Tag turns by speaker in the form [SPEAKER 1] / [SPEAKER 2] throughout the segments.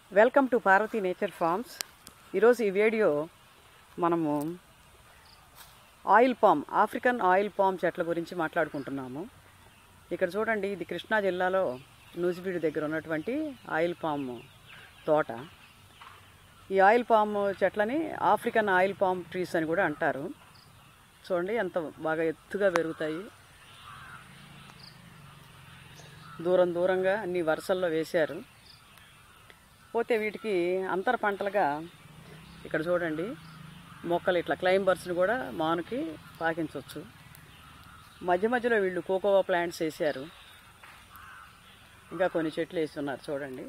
[SPEAKER 1] welcome to Parvathi nature farms ఈరోజు ఈ video మనము oil palm African oil palm చెట్ల గురించి మాట్లాడుకుంటున్నాము ఇక్కడ చూడండి ఇది కృష్ణా జిల్లాలో నూజిబీడు దగ్గర ఉన్నటువంటి ఆయిల్ పామ్ తోట ఈ ఆయిల్ పామ్ చెట్లని ఆఫ్రికన్ ఆయిల్ పామ్ ట్రీస్ అని కూడా అంటారు చూడండి ఎంత బాగా ఎత్తుగా పెరుగుతాయి దూరం దూరంగా అన్ని వరుసల్లో వేశారు పోతే వీటికి అంతర పంటలుగా ఇక్కడ చూడండి మొక్కలు ఇట్లా క్లైంబర్స్ని కూడా మానుకి పాకించవచ్చు మధ్య మధ్యలో వీళ్ళు కోకోవా ప్లాంట్స్ వేసారు ఇంకా కొన్ని చెట్లు వేస్తున్నారు చూడండి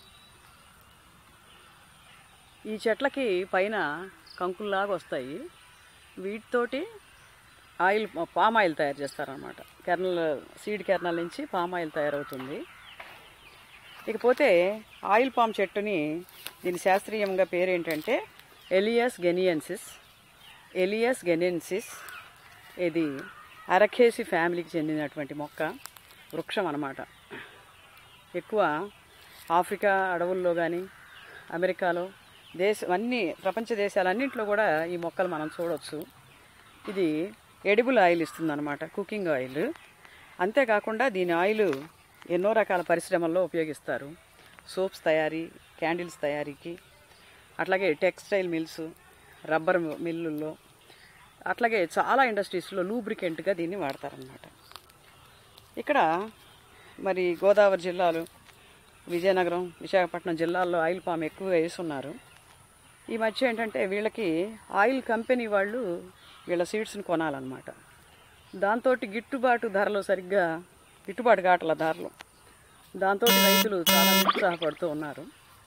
[SPEAKER 1] ఈ చెట్లకి పైన కంకుల్లాగా వస్తాయి వీటితోటి ఆయిల్ పామ్ ఆయిల్ తయారు చేస్తారనమాట కెర్నల్ సీడ్ కెర్నల్ నుంచి పామ్ ఆయిల్ తయారవుతుంది ఇకపోతే ఆయిల్ పామ్ చెట్టుని దీని శాస్త్రీయంగా పేరు ఏంటంటే ఎలియస్ గెనియన్సిస్ ఎలియస్ గెనియన్సిస్ ఇది అరఖేసి ఫ్యామిలీకి చెందినటువంటి మొక్క వృక్షం అన్నమాట ఎక్కువ ఆఫ్రికా అడవుల్లో కానీ అమెరికాలో దేశ అన్ని ప్రపంచ దేశాలన్నింటిలో కూడా ఈ మొక్కలు మనం చూడవచ్చు ఇది ఎడిబుల్ ఆయిల్ ఇస్తుందన్నమాట కుకింగ్ ఆయిల్ అంతేకాకుండా దీని ఆయిల్ ఎన్నో రకాల పరిశ్రమల్లో ఉపయోగిస్తారు సోప్స్ తయారీ క్యాండిల్స్ తయారీకి అట్లాగే టెక్స్టైల్ మిల్స్ రబ్బర్ మిల్లుల్లో అట్లాగే చాలా ఇండస్ట్రీస్లో లూబ్రికెంట్గా దీన్ని వాడతారనమాట ఇక్కడ మరి గోదావరి జిల్లాలు విజయనగరం విశాఖపట్నం జిల్లాల్లో ఆయిల్ పామ్ ఎక్కువ వేస్తున్నారు ఈ మధ్య ఏంటంటే వీళ్ళకి ఆయిల్ కంపెనీ వాళ్ళు వీళ్ళ సీడ్స్ని కొనాలన్నమాట దాంతో గిట్టుబాటు ధరలు సరిగ్గా గిట్టుబాటు కావట్ల ధరలు దాంతో రైతులు చాలా నిరుత్సాహపడుతూ ఉన్నారు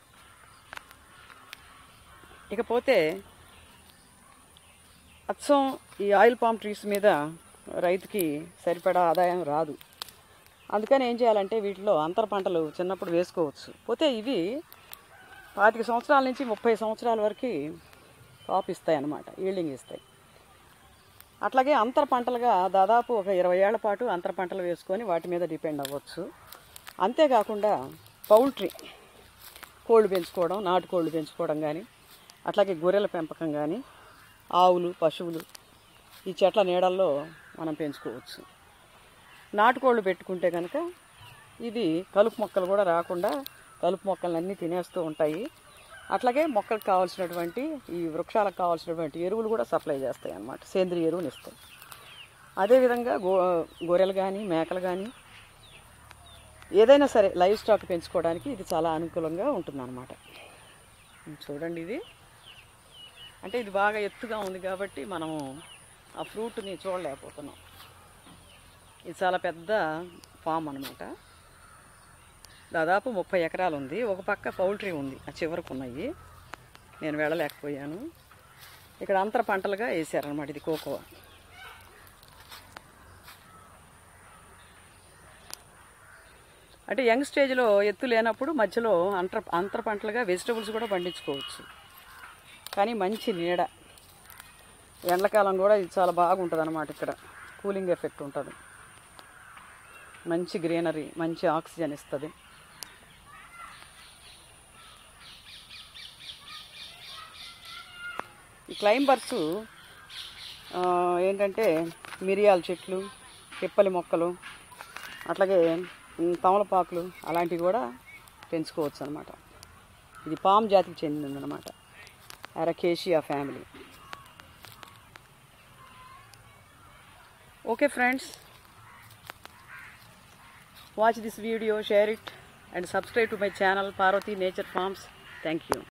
[SPEAKER 1] ఇకపోతే అచ్చం ఈ ఆయిల్ పామ్ ట్రీస్ మీద రైతుకి సరిపడా ఆదాయం రాదు అందుకని ఏం చేయాలంటే వీటిలో అంతర పంటలు చిన్నప్పుడు వేసుకోవచ్చు పోతే ఇవి పాతిక సంవత్సరాల నుంచి ముప్పై సంవత్సరాల వరకు కాపు ఇస్తాయి అన్నమాట ఈల్డింగ్ ఇస్తాయి అట్లాగే అంతర పంటలుగా దాదాపు ఒక ఇరవై ఏళ్ల పాటు అంతర పంటలు వేసుకొని వాటి మీద డిపెండ్ అవ్వచ్చు అంతేకాకుండా పౌల్ట్రీ కోళ్ళు పెంచుకోవడం నాటుకోళ్ళు పెంచుకోవడం కానీ అట్లాగే గొర్రెల పెంపకం కానీ ఆవులు పశువులు ఈ చెట్ల నీడల్లో మనం పెంచుకోవచ్చు నాటుకోళ్ళు పెట్టుకుంటే కనుక ఇది కలుపు మొక్కలు కూడా రాకుండా కలుపు మొక్కలన్నీ తినేస్తూ ఉంటాయి అట్లాగే మొక్కలకు కావాల్సినటువంటి ఈ వృక్షాలకు కావాల్సినటువంటి ఎరువులు కూడా సప్లై చేస్తాయి అన్నమాట సేంద్రియ ఎరువులు ఇస్తాయి అదేవిధంగా గో గొర్రెలు కానీ మేకలు కానీ ఏదైనా సరే లైవ్ స్టాక్ పెంచుకోవడానికి ఇది చాలా అనుకూలంగా ఉంటుందన్నమాట చూడండి ఇది అంటే ఇది బాగా ఎత్తుగా ఉంది కాబట్టి మనము ఆ ఫ్రూట్ని చూడలేకపోతున్నాం ఇది చాలా పెద్ద ఫామ్ అనమాట దాదాపు ముప్పై ఎకరాలు ఉంది ఒక పక్క పౌల్ట్రీ ఉంది ఆ చివరకు ఉన్నాయి నేను వెళ్ళలేకపోయాను ఇక్కడ అంతర పంటలుగా వేసారనమాట ఇది కోకోవా అంటే యంగ్ స్టేజ్లో ఎత్తు లేనప్పుడు మధ్యలో అంతర అంతర పంటలుగా వెజిటబుల్స్ కూడా పండించుకోవచ్చు కానీ మంచి నీడ ఎండాకాలం కూడా ఇది చాలా బాగుంటుంది అనమాట ఇక్కడ కూలింగ్ ఎఫెక్ట్ ఉంటుంది మంచి గ్రీనరీ మంచి ఆక్సిజన్ ఇస్తుంది ఈ క్లైంబర్స్ ఏంటంటే మిరియాల చెట్లు పిప్పలి మొక్కలు అట్లాగే ఉమ్, తమలపాకులు అలాంటివి కూడా పెంచుకోవచ్చు అనమాట ఇది పామ్ జాతికి చెందిందనమాట Arecaceae family okay friends watch this video share it and subscribe to my channel parvati nature farms thank you